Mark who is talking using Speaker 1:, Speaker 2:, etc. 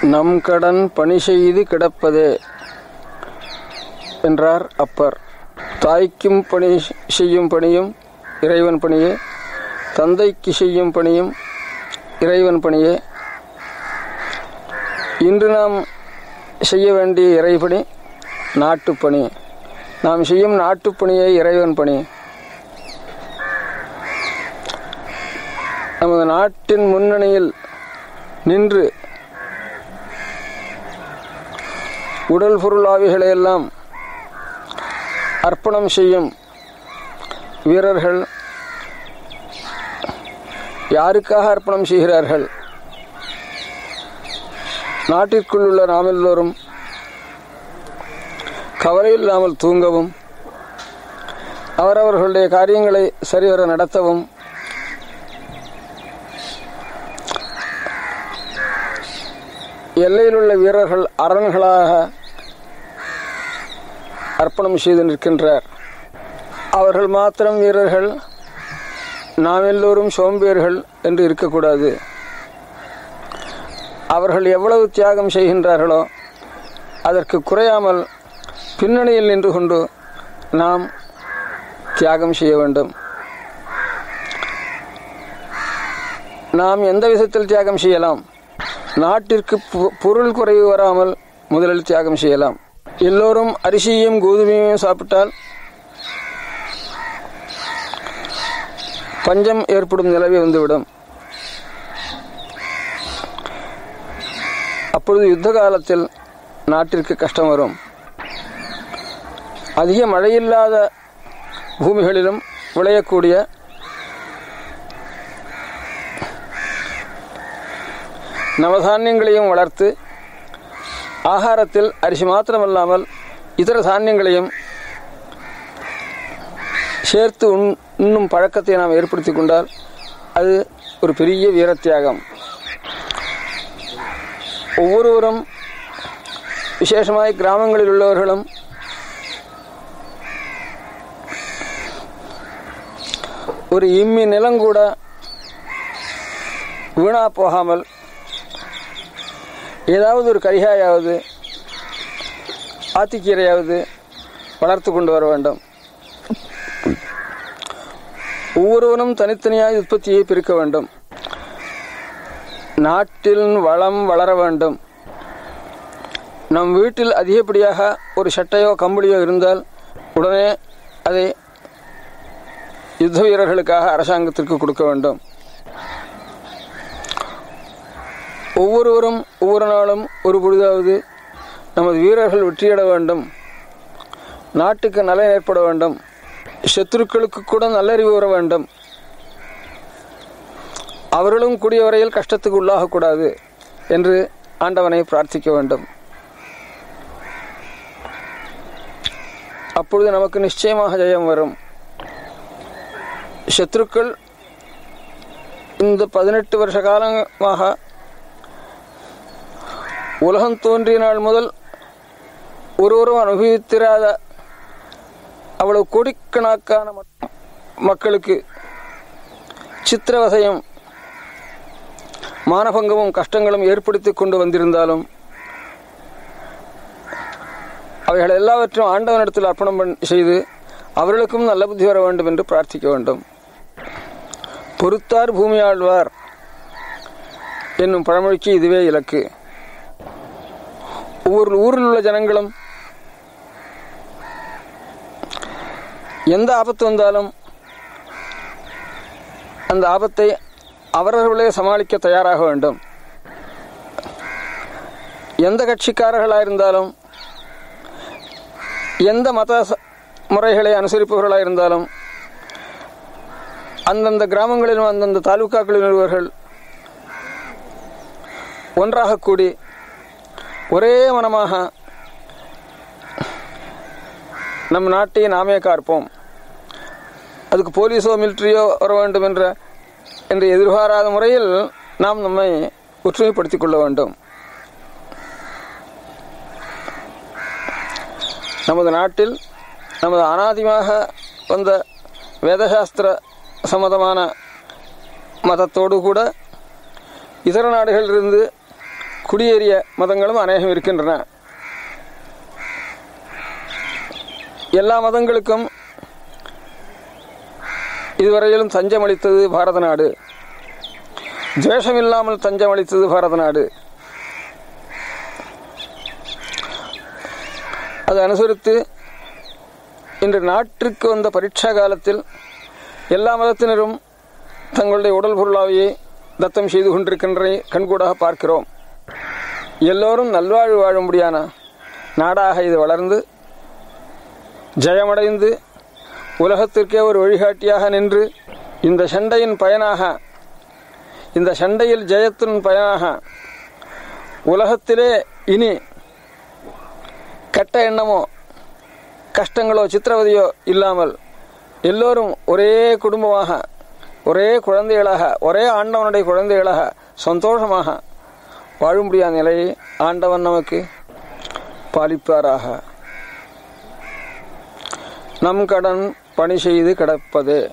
Speaker 1: நம் கடன் பணி செய்து கிடப்பதே என்றார் அப்பர் தாய்க்கும் பணி செய்யும் பணியும் இறைவன் பணியே தந்தைக்கு செய்யும் பணியும் இறைவன் பணியே இன்று நாம் செய்ய வேண்டிய இறைபணி நாட்டுப்பணி நாம் செய்யும் நாட்டுப்பணியே இறைவன் பணி நமது நாட்டின் முன்னணியில் நின்று உடல் பொருள் ஆவிகளை எல்லாம் அர்ப்பணம் செய்யும் வீரர்கள் யாருக்காக அர்ப்பணம் செய்கிறார்கள் நாட்டிற்குள் உள்ள நாம் எல்லோரும் கவலை இல்லாமல் தூங்கவும் அவரவர்களுடைய காரியங்களை சரிவர நடத்தவும் எல்லையில் உள்ள வீரர்கள் அரண்களாக அர்ப்பணம் செய்து நிற்கின்றார் அவர்கள் மாத்திரம் வீரர்கள் நாம் எல்லோரும் சோம்பேர்கள் என்று இருக்கக்கூடாது அவர்கள் எவ்வளவு தியாகம் செய்கின்றார்களோ அதற்கு குறையாமல் பின்னணியில் நின்று கொண்டு நாம் தியாகம் செய்ய வேண்டும் நாம் எந்த விதத்தில் தியாகம் செய்யலாம் நாட்டிற்கு பொ- பொருள் குறைவு வராமல் முதலில் தியாகம் செய்யலாம் எல்லோரும் அரிசியும் கோதுமையும் சாப்பிட்டால் பஞ்சம் ஏற்படும் நிலவி வந்துவிடும் அப்பொழுது யுத்த காலத்தில் நாட்டிற்கு கஷ்டம் வரும் அதிக மழையில்லாத பூமிகளிலும் விளையக்கூடிய நவதானியங்களையும் வளர்த்து ஆகாரத்தில் அரிசி மாத்திரமல்லாமல் இதர தானியங்களையும் சேர்த்து உண் உண்ணும் பழக்கத்தை நாம் ஏற்படுத்தி கொண்டால் அது ஒரு பெரிய வீரத்தியாகம் ஒவ்வொருவரும் விசேஷமாய் கிராமங்களில் உள்ளவர்களும் ஒரு இம்மி நிலங்கூட வீணா போகாமல் ஏதாவது ஒரு கரிகாயாவது ஆத்திக்கீரையாவது வளர்த்து கொண்டு வர வேண்டும் ஒவ்வொருவரும் தனித்தனியாக உற்பத்தியை பெருக்க வேண்டும் நாட்டில் வளம் வளர வேண்டும் நம் வீட்டில் அதிகப்படியாக ஒரு சட்டையோ கம்பளியோ இருந்தால் உடனே அதை யுத்த வீரர்களுக்காக அரசாங்கத்திற்கு கொடுக்க வேண்டும் ஒவ்வொருவரும் ஒவ்வொரு நாளும் ஒரு பொழுதாவது நமது வீரர்கள் வெற்றியிட வேண்டும் நாட்டுக்கு நலன் ஏற்பட வேண்டும் சத்துருக்களுக்கு கூட நல்லறிவு வர வேண்டும் அவர்களும் கூடிய வரையில் கஷ்டத்துக்கு உள்ளாகக்கூடாது என்று ஆண்டவனை பிரார்த்திக்க வேண்டும் அப்பொழுது நமக்கு நிச்சயமாக ஜெயம் வரும் சத்ருக்கள் இந்த பதினெட்டு வருஷ காலமாக உலகம் தோன்றிய நாள் முதல் ஒருவரும் அனுபவித்திராத அவ்வளவு கோடிக்கணக்கான மக்- மக்களுக்கு சித்திரவதையும் மானபங்கமும் கஷ்டங்களும் ஏற்படுத்தி கொண்டு வந்திருந்தாலும் அவைகள் எல்லாவற்றையும் ஆண்டவனிடத்தில் அர்ப்பணம் பண்ண- செய்து அவர்களுக்கும் நல்ல புத்தி வர வேண்டும் என்று பிரார்த்திக்க வேண்டும் பொறுத்தார் பூமி ஆழ்வார் என்னும் பழமொழிக்கு இதுவே இலக்கு ஒவ்வொரு ஊரில் உள்ள ஜனங்களும் எந்த ஆபத்து வந்தாலும் அந்த ஆபத்தை அவரவர்களே சமாளிக்க தயாராக வேண்டும் எந்த கட்சிக்காரர்களாக இருந்தாலும் எந்த மத ச- முறைகளை அனுசரிப்பவர்களாக இருந்தாலும் அந்தந்த கிராமங்களிலும் அந்தந்த தாலுக்காக்களில் உள்ளவர்கள் ஒன்றாக கூடி ஒரே மனமாக நம் நாட்டை நாமே காற்போம் அதுக்கு போலீஸோ மிலிட்டரியோ வர வேண்டும் என்ற என்று எதிர்பாராத முறையில் நாம் நம்மை ஒற்றுமைப்படுத்திக் கொள்ள வேண்டும் நமது நாட்டில் நமது அனாதிமாக வந்த வேதசாஸ்திர சம்மதமான மதத்தோடு கூட இதர நாடுகளிலிருந்து குடியேறிய மதங்களும் அநேகம் இருக்கின்றன எல்லா மதங்களுக்கும் இதுவரையிலும் தஞ்சம் அளித்தது பாரத நாடு துவேஷம் இல்லாமல் தஞ்சம் அளித்தது பாரத நாடு அதை அனுசரித்து இன்று நாட்டிற்கு வந்த பரீட்சா காலத்தில் எல்லா மதத்தினரும் தங்களுடைய உடல் பொருளாவையை தத்தம் செய்து கொண்டிருக்கின்ற கண்கூடாக பார்க்கிறோம் எல்லோரும் நல்வாழ்வு வாழும்படியான நாடாக இது வளர்ந்து ஜெயமடைந்து உலகத்திற்கே ஒரு வழிகாட்டியாக நின்று இந்த சண்டையின் பயனாக இந்த சண்டையில் ஜெயத்தின் பயனாக உலகத்திலே இனி கெட்ட எண்ணமோ கஷ்டங்களோ சித்திரவதையோ இல்லாமல் எல்லோரும் ஒரே குடும்பமாக ஒரே குழந்தைகளாக ஒரே ஆண்டவனுடைய குழந்தைகளாக சந்தோஷமாக வாழும்படியான நிலையை ஆண்டவன் நமக்கு பாலிப்பாராக நம் கடன் பணி செய்து கிடப்பது